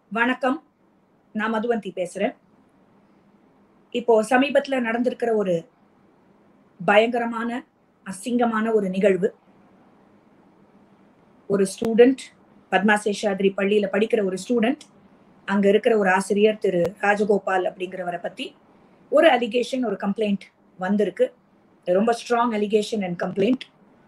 வணக்கம் நான் மதுவந்தி பேசுறேன் இப்போ சமீபத்துல நடந்திருக்கிற ஒரு பயங்கரமான அசிங்கமான ஒரு நிகழ்வு ஒரு ஸ்டூடெண்ட் பத்மா சேஷாத்ரி பள்ளியில படிக்கிற ஒரு ஸ்டூடெண்ட் அங்க இருக்கிற ஒரு ஆசிரியர் திரு ராஜகோபால் அப்படிங்கிறவரை பத்தி ஒரு அலிகேஷன் ஒரு கம்ப்ளைண்ட் வந்திருக்கு ரொம்ப ஸ்ட்ராங் அலிகேஷன் அண்ட் கம்ப்ளைண்ட்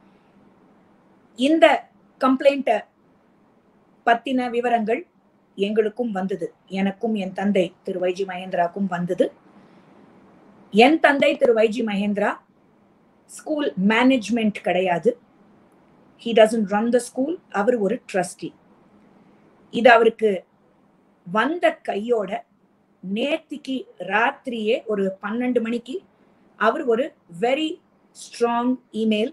இந்த கம்ப்ளைண்ட்டை பத்தின விவரங்கள் எங்களுக்கும் வந்தது எனக்கும் என் தந்தை திரு வைஜி மகேந்திராக்கும் வந்தது என் தந்தை திரு வைஜி மகேந்திரா ஸ்கூல் மேனேஜ்மெண்ட் கிடையாது he doesn't run the school அவர் ஒரு ட்ரஸ்டி இது அவருக்கு வந்த கையோட நேத்திக்கு ராத்திரியே ஒரு பன்னெண்டு மணிக்கு அவர் ஒரு very strong email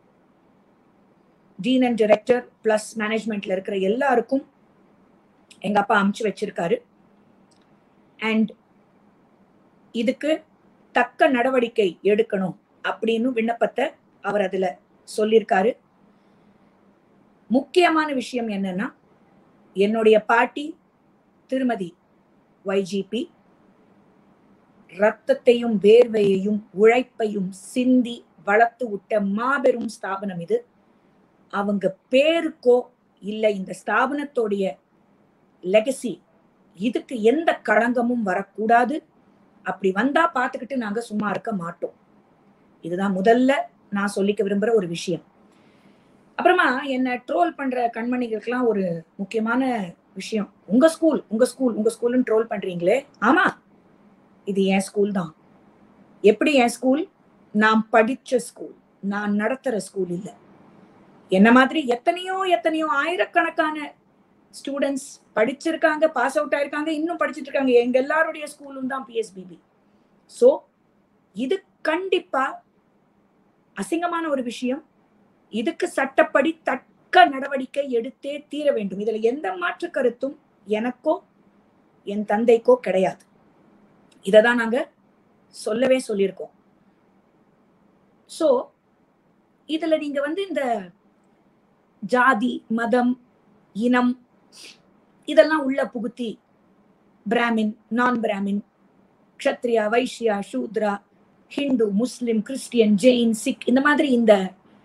dean and director plus மேனேஜ்மெண்ட்ல இருக்கிற எல்லாருக்கும் எங்க அப்பா அமுச்சு வச்சிருக்காரு அண்ட் இதுக்கு தக்க நடவடிக்கை எடுக்கணும் அப்படின்னு விண்ணப்பத்தை அவர் அதுல சொல்லியிருக்காரு முக்கியமான விஷயம் என்னன்னா என்னுடைய பாட்டி திருமதி வைஜிபி ரத்தத்தையும் வேர்வையையும் உழைப்பையும் சிந்தி வளர்த்து விட்ட மாபெரும் ஸ்தாபனம் இது அவங்க பேருக்கோ இல்லை இந்த ஸ்தாபனத்தோடைய லெகசி இதுக்கு எந்த களங்கமும் வரக்கூடாது அப்படி வந்தா பார்த்துக்கிட்டு நாங்க சும்மா இருக்க மாட்டோம் இதுதான் முதல்ல நான் சொல்லிக்க விரும்புற ஒரு விஷயம் அப்புறமா என்ன ட்ரோல் பண்ற கண்மணிகளுக்கெல்லாம் ஒரு முக்கியமான விஷயம் உங்க ஸ்கூல் உங்க ஸ்கூல் உங்க ஸ்கூல்னு ட்ரோல் பண்றீங்களே ஆமா இது என் ஸ்கூல் தான் எப்படி என் ஸ்கூல் நான் படிச்ச ஸ்கூல் நான் நடத்துற ஸ்கூல் இல்லை என்ன மாதிரி எத்தனையோ எத்தனையோ ஆயிரக்கணக்கான ஸ்டூடெண்ட்ஸ் படிச்சிருக்காங்க பாஸ் அவுட் ஆயிருக்காங்க இன்னும் படிச்சுட்டு இருக்காங்க எங்க எல்லாருடைய ஸ்கூலும் தான் பிஎஸ்பிபி ஸோ இது கண்டிப்பா அசிங்கமான ஒரு விஷயம் இதுக்கு சட்டப்படி தக்க நடவடிக்கை எடுத்தே தீர வேண்டும் இதுல எந்த மாற்று கருத்தும் எனக்கோ என் தந்தைக்கோ கிடையாது இதை தான் நாங்க சொல்லவே சொல்லியிருக்கோம் ஸோ இதுல நீங்க வந்து இந்த ஜாதி மதம் இனம் இதெல்லாம் உள்ள புகுத்தி பிராமின் நான் பிராமின் க்ஷத்ரியா வைஷ்யா சூத்ரா ஹிந்து முஸ்லிம் கிறிஸ்டியன் ஜெயின் சிக் இந்த மாதிரி இந்த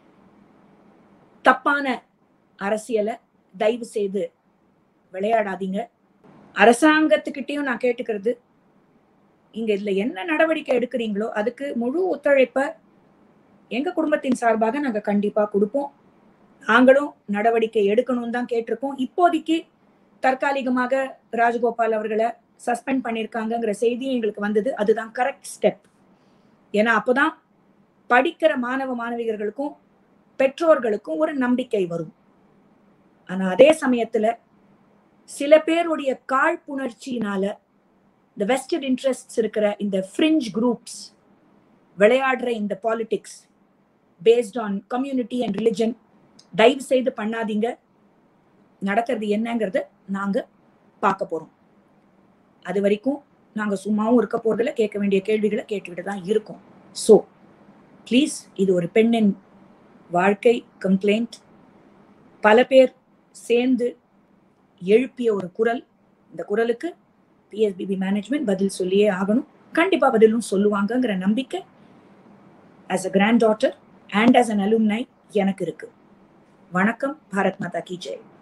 தப்பான அரசியலை தயவு செய்து விளையாடாதீங்க அரசாங்கத்துக்கிட்டையும் நான் கேட்டுக்கிறது இங்க இதுல என்ன நடவடிக்கை எடுக்கிறீங்களோ அதுக்கு முழு ஒத்துழைப்ப எங்க குடும்பத்தின் சார்பாக நாங்க கண்டிப்பா கொடுப்போம் நாங்களும் நடவடிக்கை எடுக்கணும் தான் கேட்டிருக்கோம் இப்போதைக்கு தற்காலிகமாக ராஜகோபால் அவர்களை சஸ்பெண்ட் பண்ணியிருக்காங்கங்கிற செய்தியும் எங்களுக்கு வந்தது அதுதான் கரெக்ட் ஸ்டெப் ஏன்னா அப்போதான் படிக்கிற மாணவ மாணவியர்களுக்கும் பெற்றோர்களுக்கும் ஒரு நம்பிக்கை வரும் ஆனா அதே சமயத்துல சில பேருடைய காழ்ப்புணர்ச்சியினால இந்த வெஸ்டட் இன்ட்ரெஸ்ட்ஸ் இருக்கிற இந்த ஃப்ரிஞ்ச் குரூப்ஸ் விளையாடுற இந்த politics based on community and religion தயவு செய்து பண்ணாதீங்க நடக்கிறது என்னங்கிறத நாங்க பார்க்க போறோம் அது வரைக்கும் நாங்க சும்மாவும் இருக்க போறதுல கேட்க வேண்டிய கேள்விகளை கேட்டுக்கிட்டு தான் இருக்கோம் ஸோ ப்ளீஸ் இது ஒரு பெண்ணின் வாழ்க்கை கம்ப்ளைண்ட் பல பேர் சேர்ந்து எழுப்பிய ஒரு குரல் இந்த குரலுக்கு பிஎஸ்பிபி மேனேஜ்மெண்ட் பதில் சொல்லியே ஆகணும் கண்டிப்பா பதிலும் சொல்லுவாங்கங்கிற நம்பிக்கை as a granddaughter and as an alumni எனக்கு இருக்கு வணக்கம் பாரத் மாதா கி ஜெய்